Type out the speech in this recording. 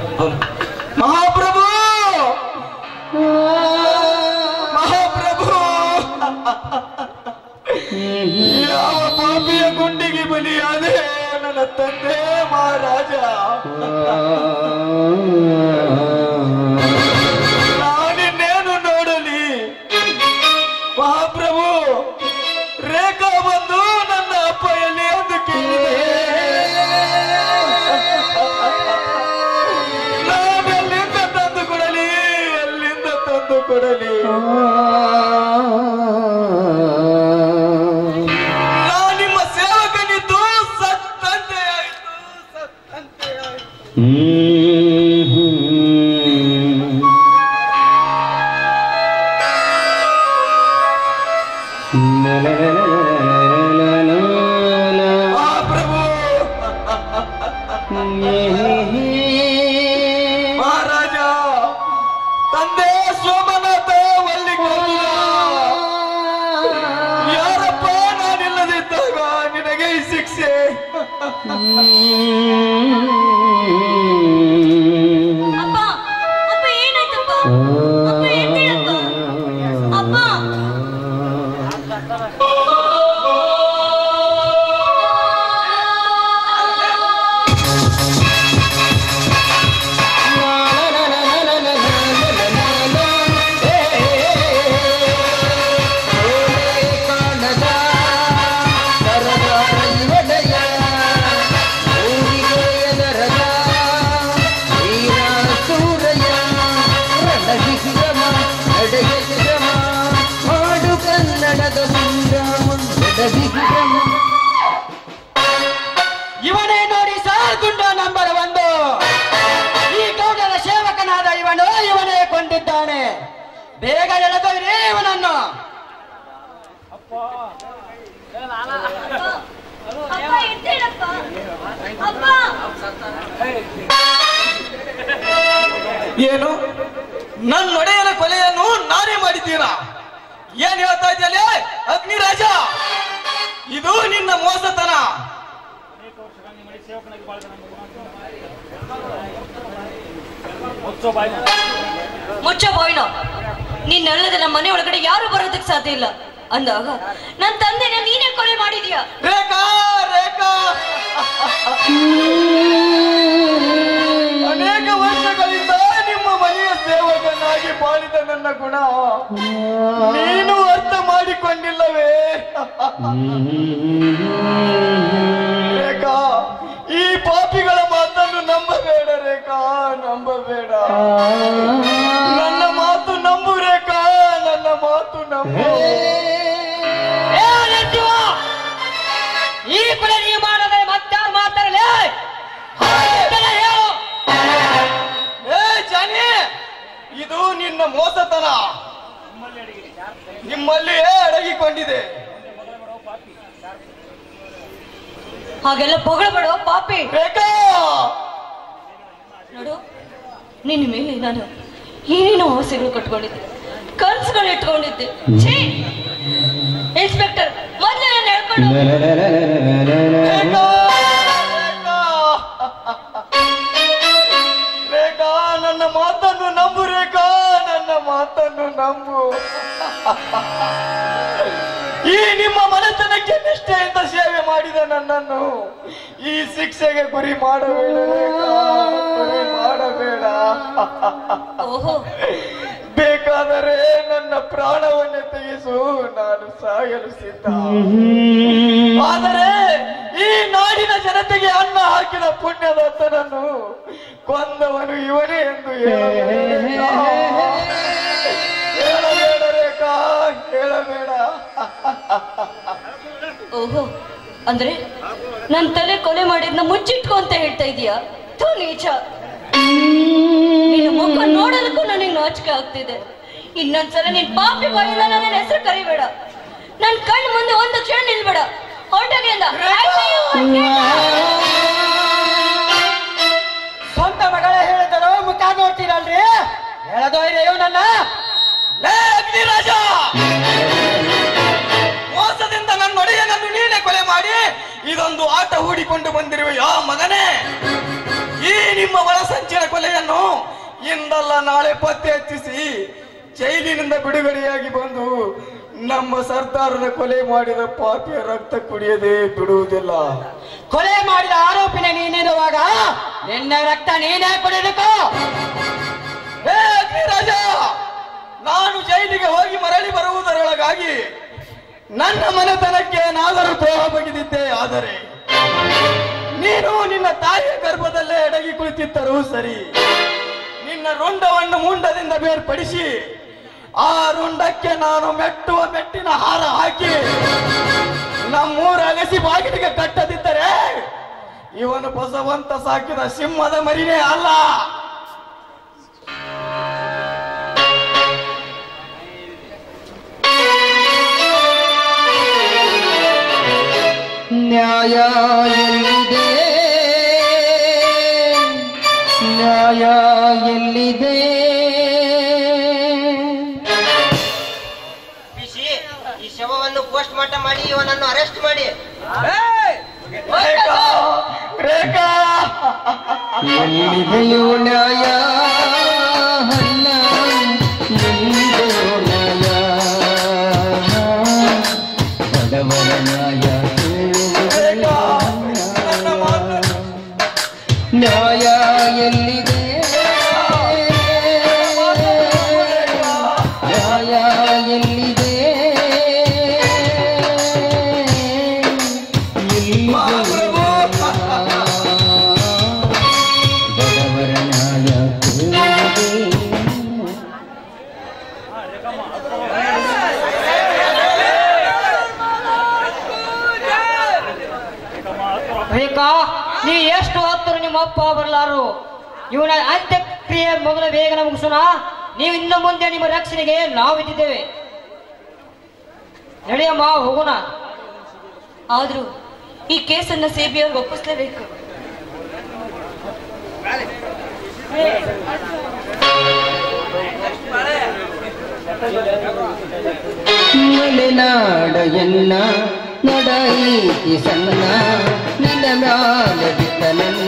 ಮಹಾಪ್ರಭು ಮಹಾಪ್ರಭು ಯಾವ ಪಾಪಿಯ ಗುಂಡಿಗೆ ಬಲಿಯಾದೆ ನನ್ನ ತಂದೆ ಮಹಾರಾಜ ನಾನಿನ್ನೇನು ನೋಡಲಿ ಮಹಾಪ್ರಭು ರೇಖಾ ಬಂದು ನನ್ನ ಅಪ್ಪ ಎಲ್ಲಿ ಎಂದು ಕೇಳಿದೆ ನಾನೆಲ್ಲಿಂದ ತಂದು ಕೊಡಲಿ ಎಲ್ಲಿಂದ ತಂದು ಕೊಡಲಿ ನಾ ನಿಮ್ಮ ಸೇವಕನಿದ್ದು ಸತ್ತಂತೆ ಆಯಿತು ಸತ್ತಂತೆ ಆಯಿತು ಮಹಾಪ್ರಭು ಮಹಾರಾಜ ತಂದೆ ಸೋಮನಾಥ ವಲ್ಲಿಗೌಡ ಯಾರಪ್ಪ ನಾನಿಲ್ಲದಿದ್ದಾಗ ನಿನಗೆ ಈ ಶಿಕ್ಷೆ ಅಪ್ಪ ಅಪ್ಪ ಏನಾಯ್ತಪ್ಪ ಅಪ್ಪ ಎದ್ದೇಳಪ್ಪ ಅಪ್ಪ ಕನ್ನಡದ ಸಂಗ್ರಾಮ ವಿಗ್ರಮ ಇವನೇ ನೋಡಿ ಸರ್ ಗುಂಡ ನಂಬರ್ ಒಂದು ಈ ಗೌಡರ ಸೇವಕನಾದ ಇವನು ಇವನೇ ಕೊಂದಿದ್ದಾನೆ ಬೇಗ ಎಳೆದೊಯ್ರಿ ಇವನನ್ನು ಅಪ್ಪ ಎದ್ದೇಳಪ್ಪ ಅಪ್ಪ ಏನು ನನ್ನ ಒಡೆಯನ ಕೊಲೆಯನ್ನು ನಾನೇ ಮಾಡಿದ್ದೀರಾ ಏನ್ ಹೇಳ್ತಾ ಇದ್ದೀಯಲ್ಲ ಅಗ್ನಿರಾಜ ಇದು ನಿನ್ನ ಮೋಸತನ ಮುಚ್ಚ ಬಾಯ್ನ ನಿನ್ನಲ್ಲದೆ ನಮ್ಮ ಮನೆ ಒಳಗಡೆ ಯಾರು ಬರೋದಕ್ಕೆ ಸಾಧ್ಯ ಇಲ್ಲ ಅಂದಾಗ ನನ್ನ ತಂದೆನ ನೀನೇ ಕೊಲೆ ಮಾಡಿದ್ಯಾ ರೇಖಾ ರೇಖಾ ಅನೇಕ ವರ್ಷಗಳಿಂದ ನಿಮ್ಮ ಮನೆಯ ಸೇವಕನಾಗಿ ಬಾಳಿದ ನನ್ನ ಗುಣ ನೀನು ಅರ್ಥ ಮಾಡಿಕೊಂಡಿಲ್ಲವೇ ರೇಖಾ ಈ ಪಾಪಿಗಳ ಮಾತನ್ನು ನಂಬಬೇಡ ರೇಖಾ ನಂಬಬೇಡ ನನ್ನ ಮಾತು ನಂಬು ರೇಖಾ ನನ್ನ ಮಾತು ನಂಬು ಏ ನರಸಿಂಹ! ಈ ಕೊಲೆ ನೀ ಮಾಡದೆ ಮತ್ತಾರು ಮಾತಾಡಲೇ ಹೇಳು ಏ ಜಾನಿ ಇದು ನಿನ್ನ ಮೋಸತನ ನಿಮ್ಮಲ್ಲಿಯೇ ಅಡಗಿಕೊಂಡಿದೆ ಹಾಗೆಲ್ಲ ಹೊಗಳಬೇಡ ಪಾಪಿ ಬೇಕಾ ನೋಡು ನಿನ್ನ ಮೇಲೆ ನಾನು ಏನೇನೋ ಆಸೆಗಳು ಕಟ್ಕೊಂಡಿದ್ದೆ ಕನ್ಸುಗಳು ಇಟ್ಕೊಂಡಿದ್ದೆ ಛೀ! ಇನ್ಸ್ಪೆಕ್ಟರ್ ಮೊದಲು ನಾನು ಹೇಳ್ಕೊಂಡು ರೇಖಾ, ರೇಖಾ. ರೇಖಾ ನನ್ನ ಮಾತನ್ನು ನಂಬು ರೇಖಾ ನನ್ನ ಮಾತನ್ನು ನಂಬು ಈ ನಿಮ್ಮ ಮನೆತನಕ್ಕೆ ನಿಷ್ಠೆಯಿಂದ ಸೇವೆ ಮಾಡಿದ ನನ್ನನ್ನು ಈ ಶಿಕ್ಷೆಗೆ ಗುರಿ ಮಾಡಬೇಡ ರೇಖಾ ಗುರಿ ಮಾಡಬೇಡ ಓಹೋ ಬೇಕಾದರೆ ನನ್ನ ಪ್ರಾಣವನ್ನೇ ತೆಗೆಸು ನಾನು ಸಾಯಲು ಸಿದ್ಧ ಆದರೆ ಈ ನಾಡಿನ ಜನತೆಗೆ ಅನ್ನ ಹಾಕಿದ ಪುಣ್ಯದತ್ತನನ್ನು ಕೊಂದವನು ಇವನೇ ಎಂದು ಹೇಳಬೇಡ ಹೇಳಬೇಡ ರೇಖಾ ಹೇಳಬೇಡ ಓಹೋ ಅಂದ್ರೆ ನನ್ ತಲೆ ಕೊಲೆ ಮಾಡಿದ್ನ ಮುಚ್ಚಿಟ್ಕೊ ಅಂತ ಹೇಳ್ತಾ ಇದೀಯಾ ಥೂ ನೀಚ ನಿನ್ನ ಮುಖ ನೋಡೋದಕ್ಕೂ ನನಗೆ ನಾಚಿಕೆ ಆಗ್ತಿದೆ ಇನ್ನೊಂದ್ಸಲ ನಿನ್ ಪಾಪಿ ಬಾಯಿಂದ ನನ್ನ ಹೆಸರು ಕರಿಬೇಡ ನನ್ ಕಣ್ ಮುಂದೆ ಒಂದು ಕ್ಷಣ ನಿಲ್ಬೇಡ ಹೊರಟೋಗಿ ಅಂದ ಸ್ವಂತ ಮಗಳೇ ಹೇಳಿದರು ಮುಖ ನೋಡ್ತೀರಲ್ರಿ ಹೇಳದೋಯ್ರಿ ನನ್ನ ಲೇ ಅಗ್ನಿರಾಜ ಮೋಸದಿಂದ ನನ್ನ ಒಡೆಯನನ್ನು ನೀನೇ ಕೊಲೆ ಮಾಡಿ ಇದೊಂದು ಆಟ ಹೂಡಿಕೊಂಡು ಬಂದಿರುವ ಯಾ ಮಗನೇ ಈ ನಿಮ್ಮ ಒಳಸಂಚಿನ ಕೊಲೆಯ ಇಂದಲ್ಲ ನಾಳೆ ಪತ್ತೆ ಹಚ್ಚಿಸಿ ಜೈಲಿನಿಂದ ಬಿಡುಗಡೆಯಾಗಿ ಬಂದು ನಮ್ಮ ಸರ್ದಾರನ ಕೊಲೆ ಮಾಡಿದ ಪಾಪಿಯ ರಕ್ತ ಕುಡಿಯದೆ ಬಿಡುವುದಿಲ್ಲ ಕೊಲೆ ಮಾಡಿದ ಆರೋಪಿನ ನೀನಿರುವಾಗ ನಿನ್ನ ರಕ್ತ ನೀನೇ ಕುಡಿದಕ್ಕೋ ಹೇ ಅಗ್ನಿರಾಜ ನಾನು ಜೈಲಿಗೆ ಹೋಗಿ ಮರಳಿ ಬರುವುದರೊಳಗಾಗಿ ನನ್ನ ಮನೆತನಕ್ಕೆ ಏನಾದರೂ ದ್ರೋಹ ಬಗೆದಿದ್ದೆ ಆದರೆ ನೀನು ನಿನ್ನ ತಾಯಿಯ ಗರ್ಭದಲ್ಲೇ ಅಡಗಿ ಕುಳಿತಿದ್ದರೂ ಸರಿ ನಿನ್ನ ರುಂಡವನ್ನು ಮುಂಡದಿಂದ ಬೇರ್ಪಡಿಸಿ ಆ ರುಂಡಕ್ಕೆ ನಾನು ಮೆಟ್ಟುವ ಮೆಟ್ಟಿನ ಹಾರ ಹಾಕಿ ನಮ್ಮೂರ ಅಗಸಿ ಬಾಗಿಲಿಗೆ ಕಟ್ಟದಿದ್ದರೆ ಇವನು ಬಸವಂತ ಸಾಕಿದ ಸಿಂಹದ ಮರಿನೇ ಅಲ್ಲ ನ್ಯಾಯ ಎಲ್ಲಿದೆ ನ್ಯಾಯ ಎಲ್ಲಿದೆ ಬಿಸಿ ಈ ಶವವನ್ನು ಪೋಸ್ಟ್ ಮಾರ್ಟಮ್ ಮಾಡಿ ಇವನನ್ನು ಅರೆಸ್ಟ್ ಮಾಡಿ ರೇಖಾ ರೇಖಾ ಎಲ್ಲಿದೆಯೋ ನ್ಯಾಯ ಅಲ್ಲ ಎಲ್ಲಿದೆಯೋ ನ್ಯಾಯ ಬಡವರ ನ್ಯಾಯ ರೇಖಾ ನನ್ನ ಮಾತು ನ್ಯಾಯ ಎಲ್ಲಿದೆ ನ್ಯಾಯ ಎಲ್ಲಿದೆ ಮಹಾಪ್ರಭು. ಬಡವರ ನ್ಯಾಯ ಕೇಳಿದೆ. ಬೇಕಾ ನೀ ಎಷ್ಟು ಹೊತ್ತರು ನಿಮ್ಮ ಅಪ್ಪ ಬರಲಾರು ಇವನ ಅಂತ್ಯಕ್ರಿಯೆ ಮೊದಲ ಬೇಗನೆ ಮುಗಿಸೋಣ ನೀವು ಇನ್ನು ಮುಂದೆ ನಿಮ್ಮ ರಕ್ಷಣೆಗೆ ನಾವಿದ್ದೇವೆ ನಡೆಯಮ್ಮ ಹೋಗೋಣ ಆದ್ರೂ ಈ ಕೇಸನ್ನ ಸಿಬಿಐಗೆ ಒಪ್ಪಿಸ್ಲೇಬೇಕು ಮಲೆನಾಡ ಎನ್ನ ನಡೈತಿ ಸಣ್ಣ ನಿನ್ನ ಮ್ಯಾಲ ಬಿದ್ದ ನನ್ನ